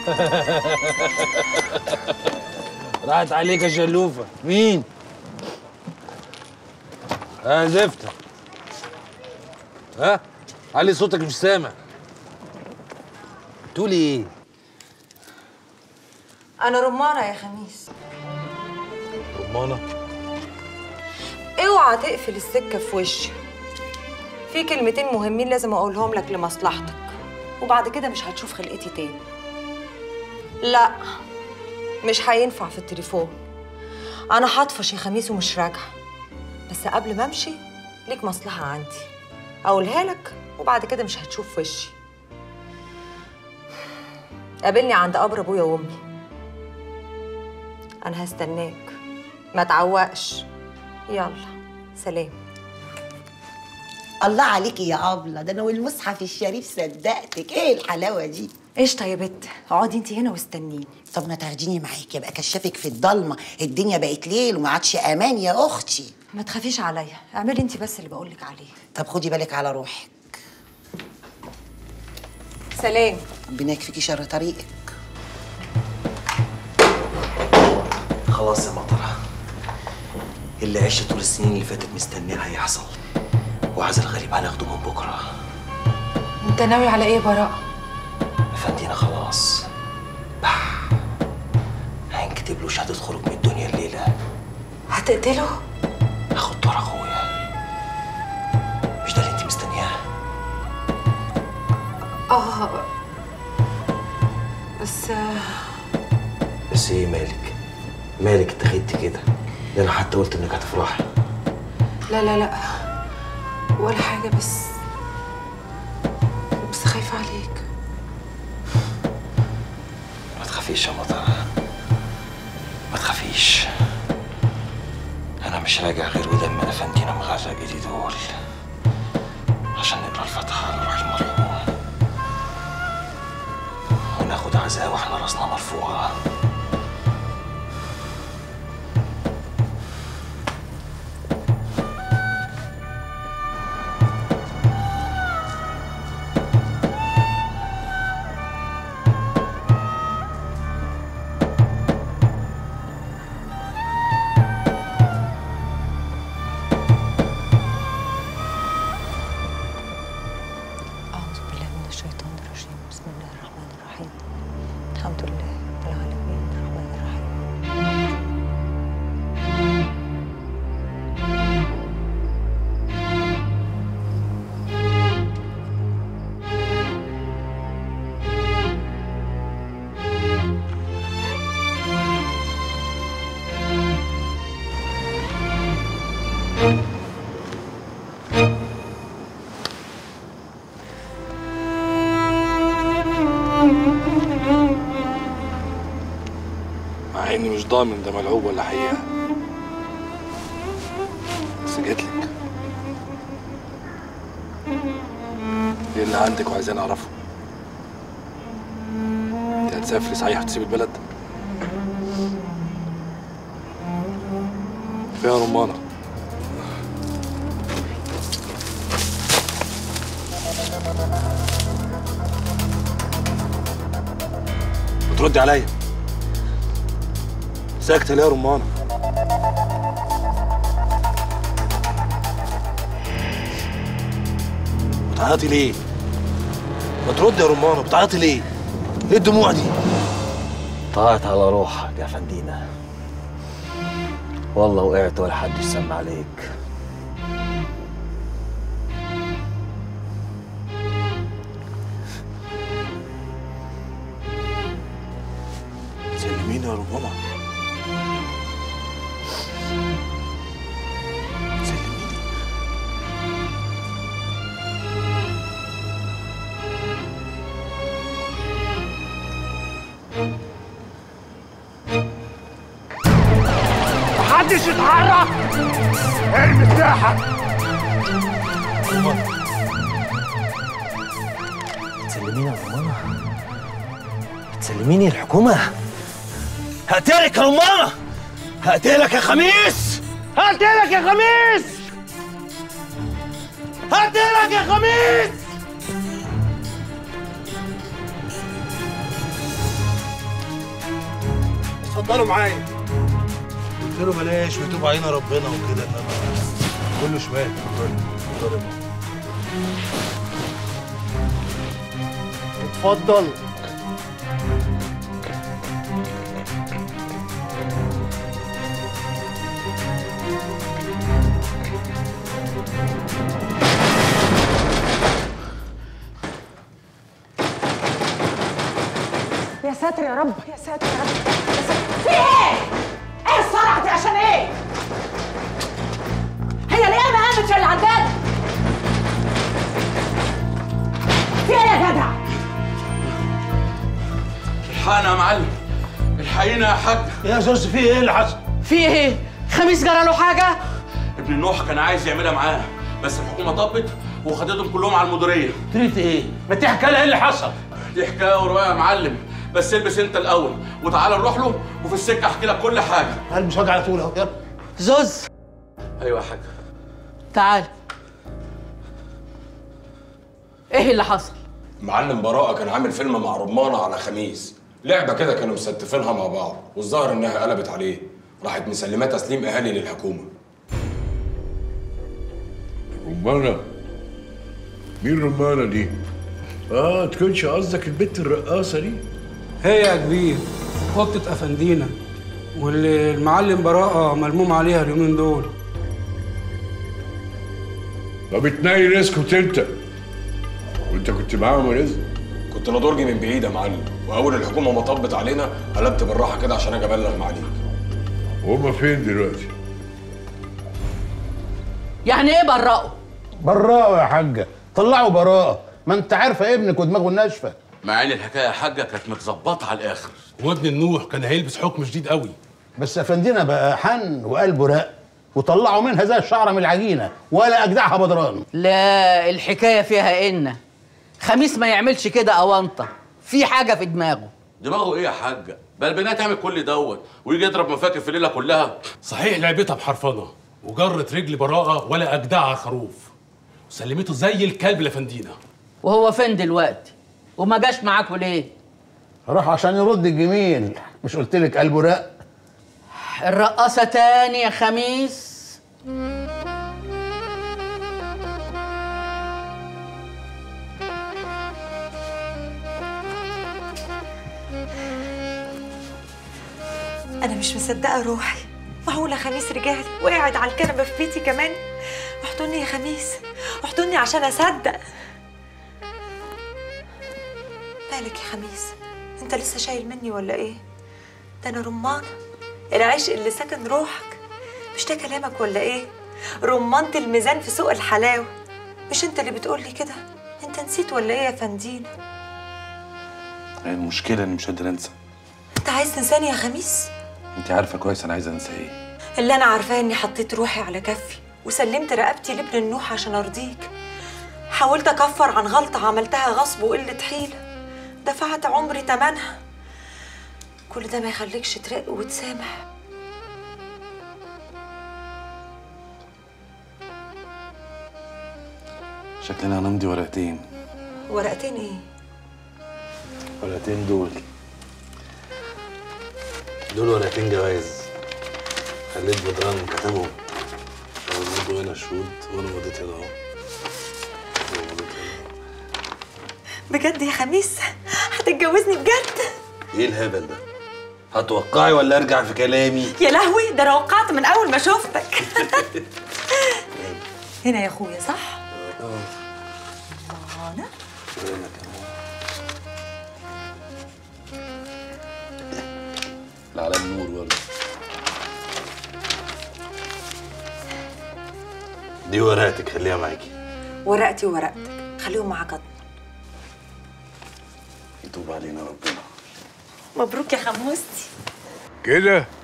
راحت عليك يا شلوفه مين ها زفته ها علي صوتك مش سامع تقولي ايه انا رمانه يا خميس رمانه اوعى تقفل السكه في وشي في كلمتين مهمين لازم اقولهم لك لمصلحتك وبعد كده مش هتشوف خلقتي تاني لا مش هينفع في التليفون انا هطفش يا خميس ومش راجعه بس قبل ما امشي ليك مصلحه عندي اقولها لك وبعد كده مش هتشوف وشي قابلني عند قبر ابويا وامي انا هستناك ما تعوقش يلا سلام الله عليكي يا أبلة ده أنا والمصحف الشريف صدقتك إيه الحلاوة دي قشطه يا بت اقعدي انت هنا واستنيني طب ما تاخديني معاكي يبقى كشافك في الضلمة الدنيا بقت ليل وما عادش أمان يا أختي ما تخافيش عليا اعملي انت بس اللي بقولك عليه طب خدي بالك على روحك سلام ربنا يكفيكي شر طريقك خلاص يا مطرة اللي عشت طول السنين اللي فاتت مستنيه هيحصل وعايز الغريب هناخده من بكره انت ناوي على ايه يا براء افندينا خلاص بح هنكتب له شهاده خروج من الدنيا الليله هتقتله اخد دور اخويا مش ده اللي انت مستنياه اه بس بس ايه مالك مالك اتخذتي كده ده انا حتى قلت انك هتفرحي لا لا لا ولا حاجة بس بس خايفة عليك ما تخافيش يا مطر ما تخافيش انا مش راجع غير ودم افندينا مغرق ايدي دول عشان نقرا الفاتحه على روح المرحوم وناخد عزاء واحنا راسنا مرفوعه أعوذ بالله من الشيطان الرجيم بسم الله الرحمن الرحيم الحمد لله رب العالمين الرحمن الرحيم مع اني مش ضامن ده ملعوب ولا حقيقه بس جيتلك ايه اللي عندك وعايزين اعرفه انت هتسافري صحيح وتسيب البلد فيها رمانه بتردي عليا ساكتة ليه يا رمانة؟ بتعيطي ليه؟ ما تردي يا رمانة بتعيطي ليه؟ ايه الدموع دي؟ طلعت على روحك يا فندينا والله وقعت ولا حد يسمع عليك سلميني يا رمانة سلميني محدش يتحرك ارمي الساحة تسلميني يا رمانة تسلميني الحكومة هقتلك يا رمانة هقتلك يا خميس هقتلك يا خميس هقتلك يا خميس اتفضلوا معايا قلت له بلاش ويتوب علينا ربنا وكده انما كله شمال اتفضلوا اتفضلوا اتفضل يا ساتر يا رب يا ساتر يا رب يا ساتر في ايه؟ ايه الصرعه دي عشان ايه؟ هي القيامة قامت اللي على الباب في ايه يا جدع؟ الحقنا يا معلم الحقينا يا حاج يا زوز في ايه اللي حصل؟ في ايه؟ خميس جرى له حاجة؟ ابن النوح كان عايز يعملها معاه بس الحكومه طبت وخدتهم كلهم على المديريه تريد ايه؟ ما تحكي لها ايه اللي حصل؟ دي حكايه وروايه يا معلم بس البس انت الاول وتعالى نروح له وفي السكه احكي لك كل حاجه هلبس وجع على طول اهو يلا زوز ايوه يا حاج تعال ايه اللي حصل؟ معلم براءة كان عامل فيلم مع رمانة على خميس لعبة كده كانوا مستفينها مع بعض والظاهر انها قلبت عليه راحت مسلماه تسليم اهالي للحكومة رمانة مين رمانة دي؟ اه تكونش قصدك البت الرقاصة دي؟ هي يا كبير خطة أفندينا واللي المعلم براءة ملموم عليها اليومين دول طب اتنين اسكت انت وانت كنت معاهم يا رزق كنت نضرجي من بعيد يا معلم واول الحكومة ما طبت علينا قلبت بالراحة كده عشان اجي ابلغ معاليك وهما فين دلوقتي؟ يعني ايه برقوا؟ براءة يا حاجة طلعوا براءة ما انت عارفة ابنك ودماغه ناشفة مع ان الحكايه يا حاجه كانت متظبطه على الاخر وابن النوح كان هيلبس حكم شديد قوي بس افندينا بقى حن وقلبه رق وطلعوا منها زي الشعرة من العجينة ولا أجدعها بدران لا الحكاية فيها إن خميس ما يعملش كده أونطة في حاجة في دماغه دماغه ايه يا حاجه بقى البنات تعمل كل دوت ويجي يضرب مفاكر في الليله كلها صحيح لعبتها بحرفنه وجرت رجل براءة ولا أجدعها خروف وسلمته زي الكلب لفندينا وهو فين دلوقتي وما جاش معاكوا ليه راح عشان يرد الجميل مش قلت لك قلبه رق الرقاصة تاني يا خميس انا مش مصدقه روحي معقوله خميس رجالي وقاعد على الكنبه في بيتي كمان احضني يا خميس احضني عشان اصدق مالك يا خميس انت لسه شايل مني ولا ايه ده انا رمانه العشق اللي سكن روحك مش ده كلامك ولا ايه رمانة الميزان في سوق الحلاوه مش انت اللي بتقولي كده انت نسيت ولا ايه يا فندينا المشكلة إني مش قادر أنسى انت عايز تنساني يا خميس أنت عارفة كويس أنا عايز أنسى إيه اللي انا عارفاه اني حطيت روحي على كفي وسلمت رقبتي لابن النوح عشان ارضيك حاولت اكفر عن غلطه عملتها غصب وقله حيله دفعت عمري تمنها كل ده ما يخليكش ترق وتسامح شكلنا هنمضي ورقتين ورقتين ايه ورقتين دول دول ورقتين جواز خليت بدران كتبهم موجود هنا شهود وانا مضيت هنا اهو وأنا مضيت هنا. بجد يا خميس هتتجوزني بجد ايه الهبل ده؟ هتوقعي ولا ارجع في كلامي؟ يا لهوي ده انا وقعت من اول ما شفتك هنا يا اخويا صح انا على النور برضه دي ورقتك خليها معاكي ورقتي وورقتك خليهم معاك أضمن. يتوب علينا ربنا مبروك يا خموستي كده